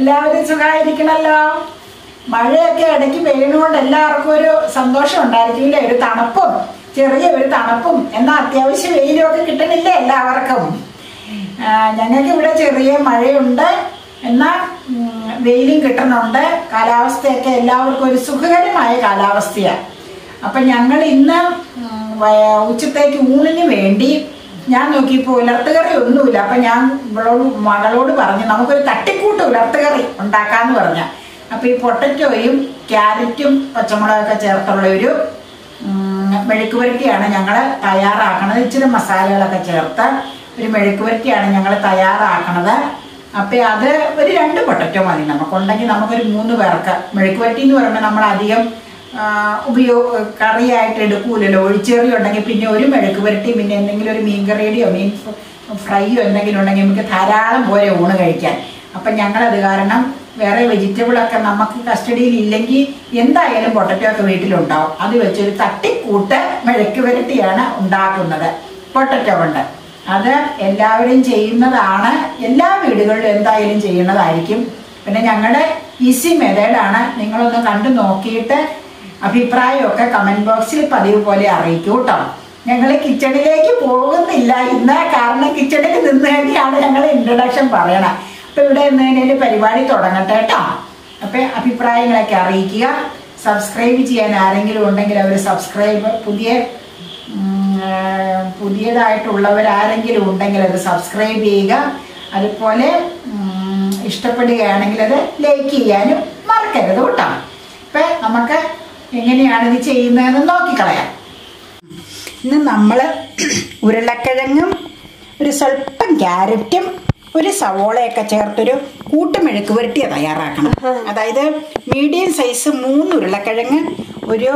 എല്ലാവരും സുഖമായിരിക്കണല്ലോ മഴയൊക്കെ ഇടയ്ക്ക് പെയ്യണോണ്ട് എല്ലാവർക്കും ഒരു സന്തോഷം ഉണ്ടായിരിക്കില്ലേ ഒരു തണുപ്പും ചെറിയ ഒരു തണുപ്പും എന്നാൽ അത്യാവശ്യം വെയിലും ഒക്കെ കിട്ടണില്ലേ എല്ലാവർക്കും ആ, ഞങ്ങൾക്ക് ഇവിടെ ചെറിയ മഴയുണ്ട് എന്നാൽ ഉം, വെയിലും കിട്ടുന്നുണ്ട് കാലാവസ്ഥയൊക്കെ എല്ലാവർക്കും ഒരു സുഖകരമായ കാലാവസ്ഥയാണ് അപ്പം ഞങ്ങൾ ഇന്ന് ഉം, വയ- ഉച്ചത്തേക്ക് ഊണിന് വേണ്ടി ഞാൻ നോക്കിയപ്പോൾ ഉലർത്തുകറി ഒന്നുമില്ല അപ്പം ഞാൻ ഇവളോട് മകളോട് പറഞ്ഞു നമുക്കൊരു തട്ടിക്കൂട്ട് ഉലർത്തുകറി ഉണ്ടാക്കാന്ന് പറഞ്ഞ അപ്പോൾ ഈ പൊട്ടറ്റോയും ക്യാരറ്റും പച്ചമുളകൊക്കെ ചേർത്തുള്ള ഒരു ഉം, മെഴുക്ക് പുരട്ടിയാണ് ഞങ്ങൾ തയ്യാറാക്കണത് ഇച്ചിരി മസാലകളൊക്കെ ചേർത്ത് ഒരു മെഴുക്ക് പുരട്ടിയാണ് ഞങ്ങൾ തയ്യാറാക്കണത് അപ്പം അത് ഒരു രണ്ട് പൊട്ടറ്റോ മതി നമുക്കുണ്ടെങ്കിൽ നമുക്കൊരു മൂന്ന് പേർക്ക് മെഴുക്ക് പുരട്ടി എന്ന് പറയുമ്പോൾ നമ്മൾ അധികം ഉപയോഗ കറിയായിട്ട് എടുക്കൂലല്ലോ ഒഴിച്ചേറി ഉണ്ടെങ്കിൽ പിന്നെ ഒരു മെഴുക്ക് പുരട്ടി പിന്നെ എന്തെങ്കിലും ഒരു മീൻ കറിയുടെയോ മീൻ ഫ്രൈയോ എന്തെങ്കിലും ഉണ്ടെങ്കിൽ നമുക്ക് ധാരാളം പോലെ ഊണ് കഴിക്കാൻ അപ്പം ഞങ്ങളത് കാരണം വേറെ വെജിറ്റബിളൊക്കെ നമുക്ക് കസ്റ്റഡിയിൽ ഇല്ലെങ്കിൽ എന്തായാലും പൊട്ടറ്റോ ഒക്കെ വീട്ടിലുണ്ടാവും അത് വെച്ചൊരു തട്ടിക്കൂട്ട് മെഴുക്ക് പുരട്ടിയാണ് ഉണ്ടാക്കുന്നത് പൊട്ടറ്റോ കൊണ്ട് അത് എല്ലാവരും ചെയ്യുന്നതാണ് എല്ലാ വീടുകളിലും എന്തായാലും ചെയ്യുന്നതായിരിക്കും പിന്നെ ഞങ്ങളുടെ ഈസി മെത്തേഡാണ് നിങ്ങളൊന്ന് കണ്ടു നോക്കിയിട്ട് അഭിപ്രായമൊക്കെ കമൻറ്റ് ബോക്സിൽ പതിവ് പോലെ അറിയിക്കൂ കേട്ടോ ഞങ്ങൾ കിച്ചണിലേക്ക് പോകുന്നില്ല ഇന്ന് കാരണം കിച്ചണിൽ നിന്ന് തന്നെയാണ് ഞങ്ങൾ ഇൻട്രഡക്ഷൻ പറയണത് അപ്പോൾ ഇവിടെ നിന്ന് പരിപാടി തുടങ്ങട്ടെ കേട്ടോ അപ്പോൾ അഭിപ്രായങ്ങളൊക്കെ അറിയിക്കുക സബ്സ്ക്രൈബ് ചെയ്യാൻ ആരെങ്കിലും ഉണ്ടെങ്കിൽ അവർ സബ്സ്ക്രൈബ് പുതിയ ഉം, ആ, പുതിയതായിട്ടുള്ളവരാരെങ്കിലും ഉണ്ടെങ്കിൽ അത് സബ്സ്ക്രൈബ് ചെയ്യുക അതുപോലെ ഉം, ഇഷ്ടപ്പെടുകയാണെങ്കിൽ അത് ലൈക്ക് ചെയ്യാനും മറക്കരുത് കേട്ടോ അപ്പം നമുക്ക് എങ്ങനെയാണ് ഇത് ചെയ്യുന്നതെന്ന് നോക്കിക്കളയാം ഇന്ന് നമ്മൾ ഉരുളക്കിഴങ്ങും ഒരു സ്വല്പം ക്യാരറ്റും ഒരു സവോളയൊക്കെ ചേർത്തൊരു കൂട്ടുമെഴുക്ക് പുരട്ടിയ തയ്യാറാക്കണം അതായത് മീഡിയം സൈസ് മൂന്ന് ഉരുളക്കിഴങ്ങ് ഒരു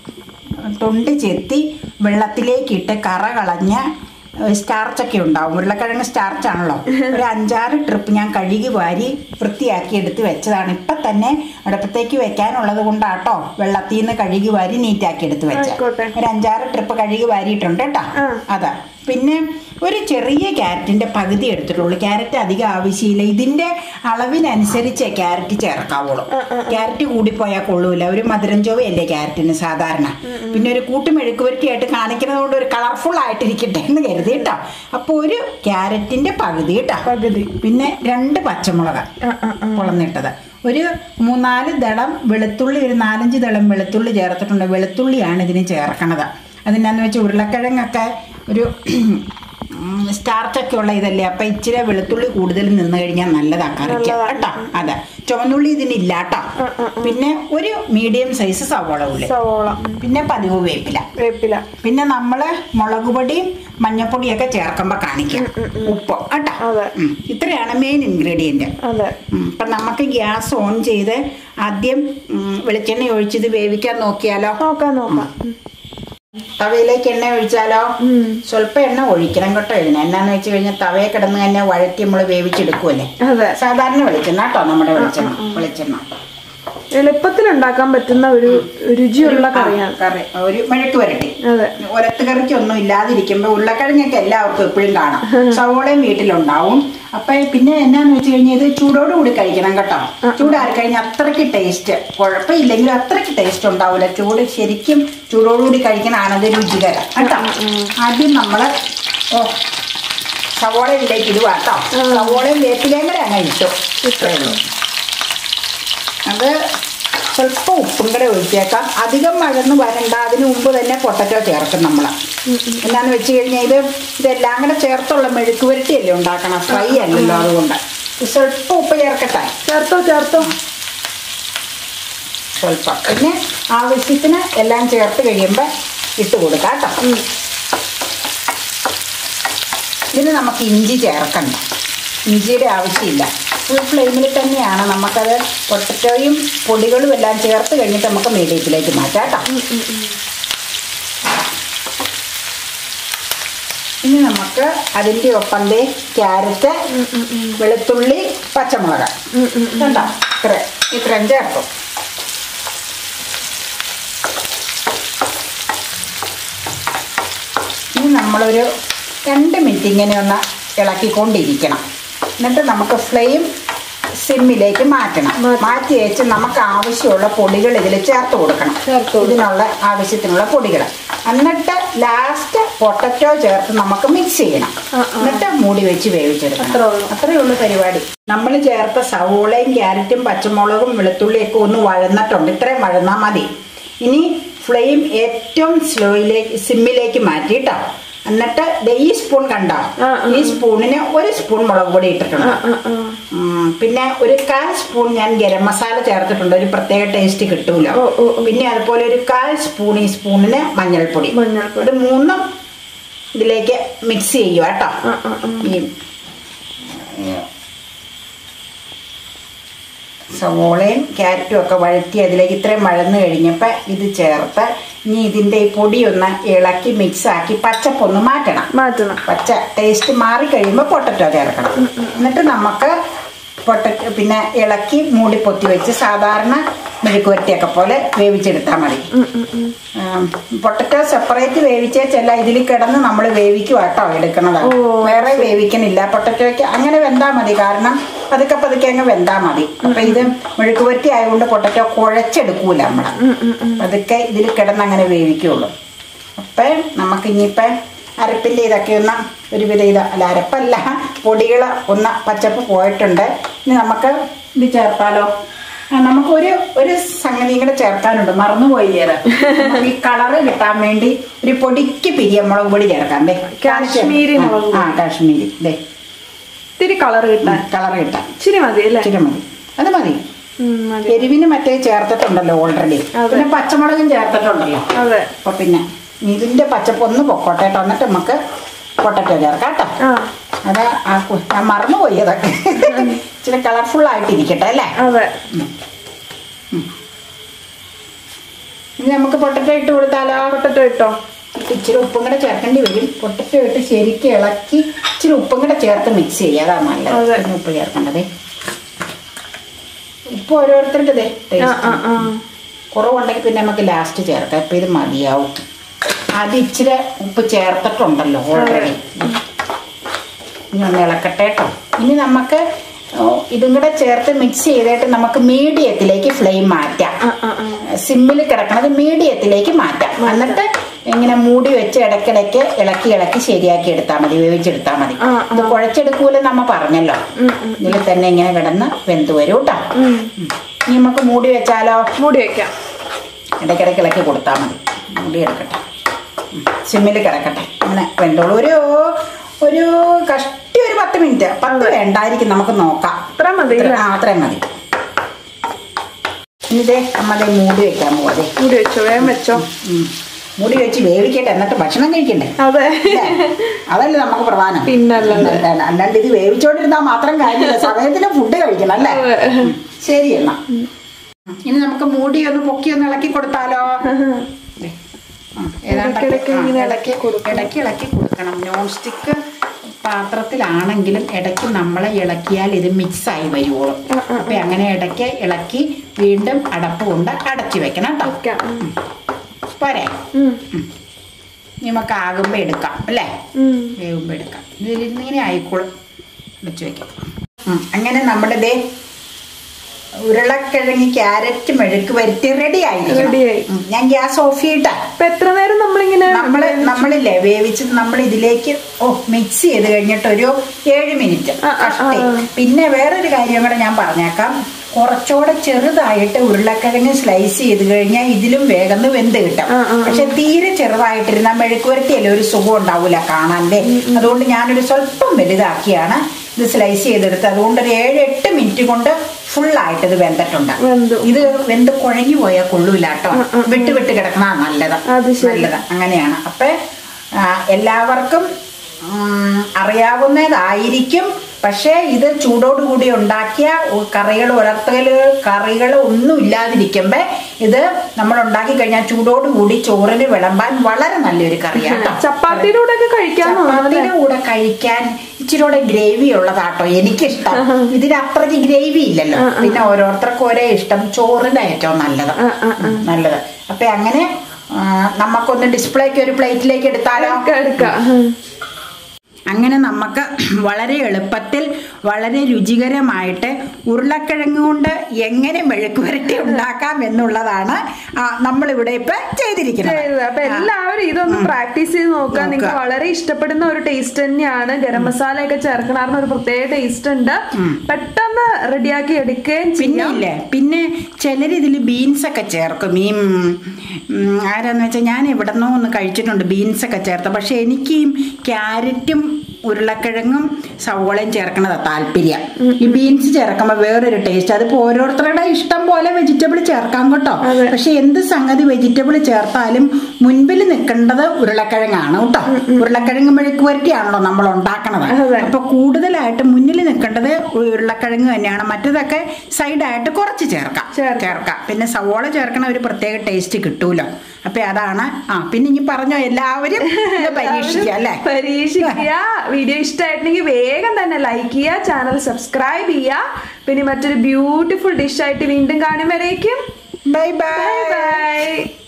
തൊണ്ട് ചെത്തി വെള്ളത്തിലേക്കിട്ട് കറ കളഞ്ഞ് സ്റ്റാർച്ചൊക്കെ ഉണ്ടാവും ഉരുളക്കിഴങ്ങ് സ്റ്റാർച്ചാണല്ലോ ഒരു അഞ്ചാറ് ട്രിപ്പ് ഞാൻ കഴുകി വാരി വൃത്തിയാക്കി എടുത്ത് വെച്ചതാണ് ഇപ്പം തന്നെ അടുപ്പത്തേക്ക് വെക്കാനുള്ളത് കൊണ്ടാട്ടോ വെള്ളത്തിൽ നിന്ന് കഴുകി വാരി നീറ്റാക്കി എടുത്ത് വെച്ച ആയിക്കോട്ടെ. ഒരു അഞ്ചാറ് ട്രിപ്പ് കഴുകി വാരിയിട്ടുണ്ട് കേട്ടോ ആ. അതാ പിന്നെ ഒരു ചെറിയ ക്യാരറ്റിന്റെ പകുതി എടുത്തിട്ടുള്ളൂ ക്യാരറ്റ് അധികം ആവശ്യമില്ല ഇതിന്റെ അളവിനനുസരിച്ച് ക്യാരറ്റ് ചേർക്കാവുള്ളൂ ക്യാരറ്റ് കൂടിപ്പോയാൽ കൊള്ളൂല ഒരു മധുരം ചൊവ്വയല്ലേ ക്യാരറ്റിന് സാധാരണ പിന്നെ ഒരു കൂട്ടുമെഴുക്ക് പുരട്ടിയായിട്ട് കാണിക്കുന്നത് കൊണ്ട് ഒരു കളർഫുൾ ആയിട്ടിരിക്കട്ടെ എന്ന് കരുതി കേട്ടോ അപ്പോൾ ഒരു ക്യാരറ്റിന്റെ പകുതി കേട്ടോ പകുതി പിന്നെ രണ്ട് പച്ചമുളക് ആ, ആ, ആ. പൊളന്നിട്ടത് ഒരു മൂന്നാല് ദളം വെളുത്തുള്ളി ഒരു നാലഞ്ച് ദളം വെളുത്തുള്ളി ചേർത്തിട്ടുണ്ട് വെളുത്തുള്ളിയാണ് ഇതിന് ചേർക്കണത് അതിനാന്ന് വെച്ചാൽ ഉരുളക്കിഴങ്ങൊക്കെ ഒരു സ്റ്റാർച്ചൊക്കെ ഉള്ള ഇതല്ലേ അപ്പൊ ഇച്ചിരി വെളുത്തുള്ളി കൂടുതൽ നിന്ന് കഴിഞ്ഞാൽ നല്ലതാ കറിക്ക് നല്ലതാ. കേട്ടോ അതെ ചുവന്നുള്ളി ഇതിനില്ല കേട്ടോ പിന്നെ ഒരു മീഡിയം സൈസ് സവോള ഉള്ളി സവോള പിന്നെ പതിവ് വേപ്പില വേപ്പില പിന്നെ നമ്മൾ മുളക് പൊടിയും മഞ്ഞപ്പൊടിയൊക്കെ ചേർക്കുമ്പോൾ കാണിക്കാം ഉപ്പ് കേട്ടോ അതെ. ഉം. ഇത്രയാണ് മെയിൻ ഇൻഗ്രീഡിയൻറ്റ് അതെ അപ്പം നമുക്ക് ഗ്യാസ് ഓൺ ചെയ്ത് ആദ്യം ഉം, വെളിച്ചെണ്ണ ഒഴിച്ചത് വേവിക്കാൻ നോക്കിയാലോ നോക്കാം നോക്കാം തവയിലേക്ക് എണ്ണ ഒഴിച്ചാലോ ഉം. സ്വല്പം എണ്ണ ഒഴിക്കണം കേട്ടോ ഇതിന് എന്നാന്ന് വെച്ച് കഴിഞ്ഞാൽ തവയെ കിടന്ന് തന്നെ വഴറ്റി നമ്മൾ വേവിച്ചെടുക്കുമല്ലേ അതെ സാധാരണ വെളിച്ചെണ്ണ കേട്ടോ നമ്മുടെ വെളിച്ചെണ്ണ വെളിച്ചെണ്ണ എളുപ്പത്തിൽ ഉണ്ടാക്കാൻ പറ്റുന്ന ഒരു രുചിയുള്ള കറിയാണ് കറി ഒരു മെഴുക്ക് വരട്ടി അതെ ഒലത്ത് കറിക്കൊന്നും ഇല്ലാതിരിക്കുമ്പോൾ ഉരുളക്കിഴങ്ങൊക്കെ എല്ലാവർക്കും എപ്പോഴും കാണാം സവോളയും വീട്ടിലുണ്ടാവും അപ്പൊ പിന്നെ എന്നാന്ന് വെച്ച് കഴിഞ്ഞാൽ ഇത് ചൂടോട് കൂടി കഴിക്കണം കേട്ടോ ചൂടാറി കഴിഞ്ഞാൽ അത്രയ്ക്ക് ടേസ്റ്റ് കുഴപ്പമില്ലെങ്കിലും അത്രയ്ക്ക് ടേസ്റ്റ് ഉണ്ടാവില്ല ചൂട് ശരിക്കും ചൂടോടുകൂടി കഴിക്കണതാണ് അത് രുചികരം കേട്ടോ ആദ്യം നമ്മള് ഓ സവോള ഇതിലേക്ക് ഇടുക കേട്ടോ സവോളയും വേപ്പിലയും കൂടെ അങ്ങ് ഇട്ടു ഇത്രേ ഉള്ളൂ അത് സ്വല്പം ഉപ്പും കൂടെ ഒഴിച്ചേക്കാം അധികം വഴന്ന് വരണ്ട അതിന് മുമ്പ് തന്നെ പൊട്ടറ്റോ ചേർക്കും നമ്മൾ എന്നാന്ന് വെച്ച് കഴിഞ്ഞാൽ ഇത് ഇതെല്ലാം കൂടെ ചേർത്തുള്ള മെഴുക്ക് പുരട്ടിയല്ലേ ഉണ്ടാക്കണം ഫ്രൈ അല്ലല്ലോ അതുകൊണ്ട് സ്വല്പം ഉപ്പ് ചേർക്കട്ടെ ചേർത്തോ ചേർത്തോ സ്വല്പം പിന്നെ ആവശ്യത്തിന് എല്ലാം ചേർത്ത് കഴിയുമ്പോൾ ഇട്ട് കൊടുക്കാം കേട്ടോ ഇതിന് നമുക്ക് ഇഞ്ചി ചേർക്കണ്ട ഇഞ്ചിയുടെ ആവശ്യമില്ല ഫുൾ ഫ്ലെയിമിൽ തന്നെയാണ് നമുക്കത് പൊട്ടറ്റോയും പൊടികളും എല്ലാം ചേർത്ത് കഴിഞ്ഞിട്ട് നമുക്ക് മീഡിയത്തിലേക്ക് മാറ്റാം കേട്ടോ ഇനി നമുക്ക് അതിൻ്റെ ഒപ്പം ദേ ക്യാരറ്റ് വെളുത്തുള്ളി പച്ചമുളക് കണ്ടോ ഇത്ര ഇത്രയും ചേർക്കും ഇനി നമ്മളൊരു രണ്ട് മിനിറ്റ് ഇങ്ങനെ ഒന്ന് ഇളക്കിക്കൊണ്ടിരിക്കണം എന്നിട്ട് നമുക്ക് ഫ്ലെയിം സിമ്മിലേക്ക് മാറ്റണം മാറ്റണം. മാറ്റി വെച്ച് നമുക്ക് ആവശ്യമുള്ള പൊടികൾ ഇതിൽ ചേർത്ത് കൊടുക്കണം ചേർത്ത് കൊടുക്കണം. ഇതിനുള്ള ആവശ്യത്തിനുള്ള പൊടികൾ എന്നിട്ട് ലാസ്റ്റ് പൊട്ടറ്റോ ചേർത്ത് നമുക്ക് മിക്സ് ചെയ്യണം ആ, ആ. എന്നിട്ട് മൂടി വെച്ച് വേവിച്ചെടുക്കണം അത്രേ ഉള്ളൂ. അത്രേ ഉള്ളൂ പരിപാടി നമ്മൾ ചേർത്ത സവോളയും ക്യാരറ്റും പച്ചമുളകും വെളുത്തുള്ളിയൊക്കെ ഒന്ന് വഴന്നിട്ടുണ്ട് ഇത്രയും വഴന്നാൽ മതി ഇനി ഫ്ലെയിം ഏറ്റവും സ്ലോയിലേക്ക് സിമ്മിലേക്ക് മാറ്റിയിട്ടോ എന്നിട്ട് ദേ ഈ സ്പൂൺ കണ്ടോ ആ, ആ, ഈ സ്പൂണിന് ഒരു സ്പൂൺ മുളക് പൊടി ഇട്ടിട്ടുണ്ട് ആ ആ ആ ഉം, പിന്നെ ഒരു കാൽ സ്പൂൺ ഞാൻ ഗരം മസാല ചേർത്തിട്ടുണ്ട് ഒരു പ്രത്യേക ടേസ്റ്റ് കിട്ടൂല ഓ, ഓ, ഓ. പിന്നെ അതുപോലെ ഒരു കാൽ സ്പൂൺ ഈ സ്പൂണിന് മഞ്ഞൾപ്പൊടി മഞ്ഞൾപ്പൊടി. ഇത് മൂന്നും ഇതിലേക്ക് മിക്സ് ചെയ്യുക കേട്ടോ ആ, ആ, ആ. ഈ ഏ, സവോളയും ക്യാരറ്റും ഒക്കെ വഴറ്റി അതിലേക്ക് ഇത്രയും വഴന്നു കഴിഞ്ഞപ്പോൾ ഇത് ചേർത്ത് ഇനി ഇതിൻ്റെ ഈ പൊടി ഒന്ന് ഇളക്കി മിക്സ് ആക്കി പച്ചപ്പൊന്ന് മാറ്റണം മാറ്റണം പച്ച ടേസ്റ്റ് മാറി കഴിയുമ്പോൾ പൊട്ടറ്റോ ചേർക്കണം എന്നിട്ട് നമുക്ക് പൊട്ടറ്റോ പിന്നെ ഇളക്കി മൂടി പൊത്തി വെച്ച് സാധാരണ മെഴുക്കുവരട്ടിയൊക്കെ പോലെ വേവിച്ചെടുത്താൽ മതി ഉം, ഉം, ഉം. പൊട്ടറ്റോ സെപ്പറേറ്റ് വേവിച്ചേച്ചല്ല ഇതിൽ കിടന്ന് നമ്മൾ വേവിക്കും കേട്ടോ എടുക്കണത് ഓ. വേറെ വേവിക്കണില്ല പൊട്ടറ്റോയ്ക്ക് അങ്ങനെ വെന്താൽ മതി കാരണം പതുക്കെ പതുക്കെ അങ്ങ് വെന്താൽ മതി അപ്പൊ ഇത് മെഴുക്കുവരട്ടി ആയതുകൊണ്ട് പൊട്ടറ്റോ കുഴച്ചെടുക്കൂല നമ്മള് ഉം, ഉം, ഉം. അതൊക്കെ ഇതിൽ കിടന്ന് അങ്ങനെ വേവിക്കുള്ളൂ അപ്പം നമുക്ക് ഇനിയിപ്പം അരപ്പിൻ്റെ ഇതൊക്കെ ഒന്ന് ഒരുവിധം ഇത് അല്ല അരപ്പല്ല പൊടികൾ ഒന്ന് പച്ചപ്പ് പോയിട്ടുണ്ട് ഇനി നമുക്ക് ഇത് ചേർത്താലോ ആ, നമുക്കൊരു ഒരു സംഗതി കൂടെ ചേർക്കാനുണ്ട് മറന്നുപോയി ഇത് നമുക്ക് ഈ കളറ് കിട്ടാൻ വേണ്ടി ഒരു പൊടിക്ക് പിരിയമുളക് പൊടി ചേർക്കാം ദേ കാശ്മീരി മുളക് ആ കാശ്മീരി ദേ ഇത്തിരി കളർ കിട്ടാൻ കളറ് കിട്ടാൻ ഇച്ചിരി മതി അല്ലേ ഇച്ചിരി മതി അത് മതി ഉം, മതി എരിവിന് മറ്റേ ചേർത്തിട്ടുണ്ടല്ലോ ഓൾറെഡി അതെ. പിന്നെ പച്ചമുളകും ചേർത്തിട്ടുണ്ടല്ലോ അതെ അപ്പൊ പിന്നെ ഇതിന്റെ പച്ചപ്പ് ഒന്ന് പൊക്കോട്ടെ കേട്ടോ എന്നിട്ട് നമുക്ക് പൊട്ടറ്റോ ചേർക്കാം കേട്ടോ ആ അത് ആ കു- ഞാൻ മറന്നുപോയി അതൊക്കെ ഇച്ചിരി കളർഫുൾ ആയിട്ട് ഇരിക്കട്ടെ അല്ലേ അതെ ഇനി നമുക്ക് പൊട്ടറ്റോ ഇട്ട് കൊടുത്താലോ പൊട്ടറ്റോ ഇട്ടോ ഇച്ചിരി ഉപ്പും കൂടെ ചേർക്കേണ്ടി വരും പൊട്ടറ്റോ ഇട്ട് ശരിക്കും ഇളക്കി ഇച്ചിരി ഉപ്പും കൂടെ ചേർത്ത് മിക്സ് ചെയ്യുക അതാ നല്ലത് അതെ. പിന്നെ ഉപ്പ് ചേർക്കേണ്ടത് ഉപ്പ് ഓരോരുത്തരുടെ ദേ ആ ആ taste. ആ കുറവുണ്ടെങ്കിൽ പിന്നെ നമുക്ക് ലാസ്റ്റ് ചേർക്കാം ഇപ്പം ഇത് മതിയാവും അത് ഇച്ചിരി ഉപ്പ് ചേർത്തിട്ടുണ്ടല്ലോ ഓൾറെഡി ഇനി ഒന്ന് ഇളക്കട്ടെ കേട്ടോ ഇനി നമുക്ക് ഓ, ഇതും കൂടെ ചേർത്ത് മിക്സ് ചെയ്തിട്ട് നമുക്ക് മീഡിയത്തിലേക്ക് ഫ്ലെയിം മാറ്റാം ആ ആ ആ സിമ്മിൽ കിടക്കണത് മീഡിയത്തിലേക്ക് മാറ്റാം എന്നിട്ട് ഇങ്ങനെ മൂടി വെച്ച് ഇടയ്ക്കിടയ്ക്ക് ഇളക്കി ഇളക്കി ശരിയാക്കി എടുത്താൽ മതി വേവിച്ചെടുത്താൽ മതി ആ, ഇത് കുഴച്ചെടുക്കൂല നമ്മ പറഞ്ഞല്ലോ ഉം, ഉം. ഇതിൽ തന്നെ ഇങ്ങനെ കിടന്ന് വെന്ത് വരും കേട്ടോ ഉം. ഇനി നമുക്ക് മൂടി വെച്ചാലോ മൂടി വെക്കാം ഇടയ്ക്കിടയ്ക്ക് ഇളക്കി കൊടുത്താൽ മതി മൂടി എടുക്കട്ടെ സിമ്മിൽ കിടക്കട്ടെ അങ്ങനെ വെന്തോളൂ ഒരു ഒരു കഷ്ടി ഒരു പത്ത് മിനിറ്റ് പത്ത് വേണ്ടായിരിക്കും നമുക്ക് നോക്കാം ഇത്ര മതി ഇത്ര- അല്ലേ ആ അത്രയും മതി ഇനി ഇതേ നമ്മതേ മൂടി വെക്കാൻ പോവാതെ മൂടി വെച്ചോ വേഗം വെച്ചോ മൂടി വെച്ച് വേവിക്കട്ടെ എന്നിട്ട് ഭക്ഷണം കഴിക്കണ്ടേ അതെ അല്ലേ? അതല്ലേ നമുക്ക് പ്രധാനം പിന്നല്ലാതെ. അല്ലാണ്ട് അല്ലാണ്ട് ഇത് വേവിച്ചോണ്ടിരുന്നാൽ മാത്രം കാര്യമില്ല സമയത്തിന് ഫുഡ് കഴിക്കണം അല്ലേ അതെ. ഉം. ശരി എന്നാ ഇനി നമുക്ക് മൂടി ഒന്ന് പൊക്കി ഒന്ന് ഇളക്കി കൊടുത്താലോ ദേ. ആ, ഏതാണ്ടൊക്കെ- ഇടയ്ക്കിടയ്ക്ക് ആ, ഇങ്ങനെ ഇടയ്ക്ക് കൊടുക്കണം. ഇടയ്ക്ക് ഇളക്കി കൊടുക്കണം നോൺ സ്റ്റിക്ക് പാത്രത്തിലാണെങ്കിലും ഇടയ്ക്ക് നമ്മളെ ഇളക്കിയാൽ ഇത് മിക്സ് ആയി വരുവോളൂ ആ, ആ. അപ്പൊ അങ്ങനെ ഇടയ്ക്ക് ഇളക്കി വീണ്ടും അടപ്പ് കൊണ്ട് അടച്ചു വെക്കണം കേട്ടോ വെക്കാം ഉം. പോരെ ഉം. ഇനി നമുക്ക് ആകുമ്പോ എടുക്കാം അല്ലേ ഉം. വേവുമ്പോൾ എടുക്കാം ഇതിലിരുന്ന് ഇങ്ങനെ ആയിക്കോളും വെച്ച് വെക്കാം ഉം, അങ്ങനെ നമ്മുടെ ദേ ഉരുളക്കിഴങ്ങി ക്യാരറ്റ് മെഴുക്ക് വരുത്തി റെഡി ആയിരിക്കണം റെഡിയായി. ഉം, ഞാൻ ഗ്യാസ് ഓഫ് ചെയ്തിട്ടാ അപ്പൊ എത്ര നേരം നമ്മളിങ്ങനെ നമ്മള് നമ്മളില്ലേ വേവിച്ചത് നമ്മൾ ഇതിലേക്ക് ഓ മിക്സ് ചെയ്ത് കഴിഞ്ഞിട്ട് ഒരു ഏഴ് മിനിറ്റ് ആ, ആ, കഷ്ടി ആ. പിന്നെ വേറൊരു കാര്യം കൂടെ ഞാൻ പറഞ്ഞേക്കാം കുറച്ചുകൂടെ ചെറുതായിട്ട് ഉരുളക്കിഴങ്ങ് സ്ലൈസ് ചെയ്ത് കഴിഞ്ഞാൽ ഇതിലും വേഗം വെന്ത് കിട്ടും ആ, ആ, ആ. പക്ഷെ തീരെ ചെറുതായിട്ടിരുന്ന മെഴുക്കുവരട്ടിയല്ലേ ഒരു സുഖം ഉണ്ടാവൂല കാണാൻ്റെ അതുകൊണ്ട് ഞാനൊരു സ്വല്പം വലുതാക്കിയാണ് ഇത് സ്ലൈസ് ചെയ്തെടുത്ത് അതുകൊണ്ട് ഒരു ഏഴ് എട്ട് മിനിറ്റ് കൊണ്ട് ഫുള്ളായിട്ട് ഇത് വെന്തിട്ടുണ്ട് വെന്തു. ഇത് വെന്ത് കുഴഞ്ഞു പോയാൽ കൊള്ളൂല കേട്ടോ ആ, ആ, ആ. വിട്ട് വിട്ട് കിടക്കണ നല്ലത് അത് ശരി. നല്ലത് അങ്ങനെയാണ് അപ്പൊ ആ, എല്ലാവർക്കും ഉം, അറിയാവുന്നതായിരിക്കും പക്ഷേ ഇത് ചൂടോടുകൂടി ഉണ്ടാക്കിയ കറികൾ ഉലർത്തൽ കറികൾ ഒന്നും ഇല്ലാതിരിക്കുമ്പോ ഇത് നമ്മൾ ഉണ്ടാക്കി കഴിഞ്ഞാൽ ചൂടോടുകൂടി ചോറിന് വിളമ്പാൻ വളരെ നല്ലൊരു കറിയാണ് ചപ്പാത്തിയുടെ കൂടെ ഒക്കെ കഴിക്കാൻ ചപ്പാത്തിയുടെ കൂടെ കഴിക്കാൻ ഇച്ചിരി കൂടെ ഗ്രേവി ഉള്ളതാട്ടോ എനിക്കിഷ്ടം ഇതിന് അത്രയ്ക്ക് ഗ്രേവി ഇല്ലല്ലോ പിന്നെ ഓരോരുത്തർക്കും ഓരോ ഇഷ്ടം ചോറിന്റെ ഏറ്റവും നല്ലത് ആ, ആ, ആ. നല്ലത് അപ്പൊ അങ്ങനെ ആ, നമുക്കൊന്ന് ഡിസ്പ്ലേക്ക് ഒരു പ്ലേറ്റിലേക്ക് എടുത്താലോ എടുക്കാം എടുക്കാം ഉം. അങ്ങനെ നമുക്ക് വളരെ എളുപ്പത്തിൽ വളരെ രുചികരമായിട്ട് ഉരുളക്കിഴങ്ങ് കൊണ്ട് എങ്ങനെ മെഴുക്ക് പുരട്ടി ഉണ്ടാക്കാം എന്നുള്ളതാണ് ആ, നമ്മളിവിടെ ഇപ്പൊ ചെയ്തിരിക്കുന്നത് ചെയ്തത് അപ്പൊ എല്ലാവരും ഇതൊന്ന് പ്രാക്ടീസ് ചെയ്ത് നോക്കുക നിങ്ങൾക്ക് വളരെ ഇഷ്ടപ്പെടുന്ന ഒരു ടേസ്റ്റ് തന്നെയാണ് ഗരം മസാല ഒക്കെ ചേർക്കണാർന്ന ഒരു പ്രത്യേക ടേസ്റ്റ് ഉണ്ട് പെട്ടെന്ന് റെഡിയാക്കി എടുക്കുകയും പിന്നെ ചെയ്യാം ഇല്ലേ പിന്നെ ചിലർ ഇതിൽ ബീൻസ് ഒക്കെ ചേർക്കും ഈ ഉം, ഉം, ആരാന്ന് വെച്ചാൽ ഞാൻ എവിടെന്നോ ഒന്ന് കഴിച്ചിട്ടുണ്ട് ബീൻസ് ഒക്കെ ചേർത്ത് പക്ഷെ എനിക്ക് ഈ ക്യാരറ്റും ഉരുളക്കിഴങ്ങും സവോളയും ചേർക്കണതാ താല്പര്യം ഈ ബീൻസ് ചേർക്കുമ്പോൾ വേറൊരു ടേസ്റ്റ് അതിപ്പോ ഓരോരുത്തരുടെ ഇഷ്ടം പോലെ വെജിറ്റബിൾ ചേർക്കാം കേട്ടോ പക്ഷെ എന്ത് സംഗതി വെജിറ്റബിൾ ചേർത്താലും മുൻപിൽ നിൽക്കേണ്ടത് ഉരുളക്കിഴങ്ങാണ് കേട്ടോ ഉരുളക്കിഴങ്ങ് മെഴുക്ക് പുരട്ടിയാണല്ലോ നമ്മൾ ഉണ്ടാക്കണത് അതെ. അപ്പൊ കൂടുതലായിട്ട് മുന്നിൽ നിൽക്കേണ്ടത് ഉരുളക്കിഴങ്ങ് തന്നെയാണ് മറ്റേതൊക്കെ സൈഡായിട്ട് കുറച്ച് ചേർക്കാം ചേർക്കാം. ചേർക്കാം പിന്നെ സവോള ചേർക്കണ ഒരു പ്രത്യേക ടേസ്റ്റ് കിട്ടൂലോ അപ്പൊ അതാണ് ആ പിന്നെ ഇനി പറഞ്ഞോ എല്ലാവരും ഇത് പരീക്ഷിക്കുക അല്ലേ പരീക്ഷിക്കുക വീഡിയോ ഇഷ്ടമായിട്ടുണ്ടെങ്കിൽ വേഗം തന്നെ ലൈക്ക് ചെയ്യുക ചാനൽ സബ്സ്ക്രൈബ് ചെയ്യുക പിന്നെ മറ്റൊരു ബ്യൂട്ടിഫുൾ ഡിഷ് ആയിട്ട് വീണ്ടും കാണും വരേക്കും ബൈ ബൈ ബൈ ബൈ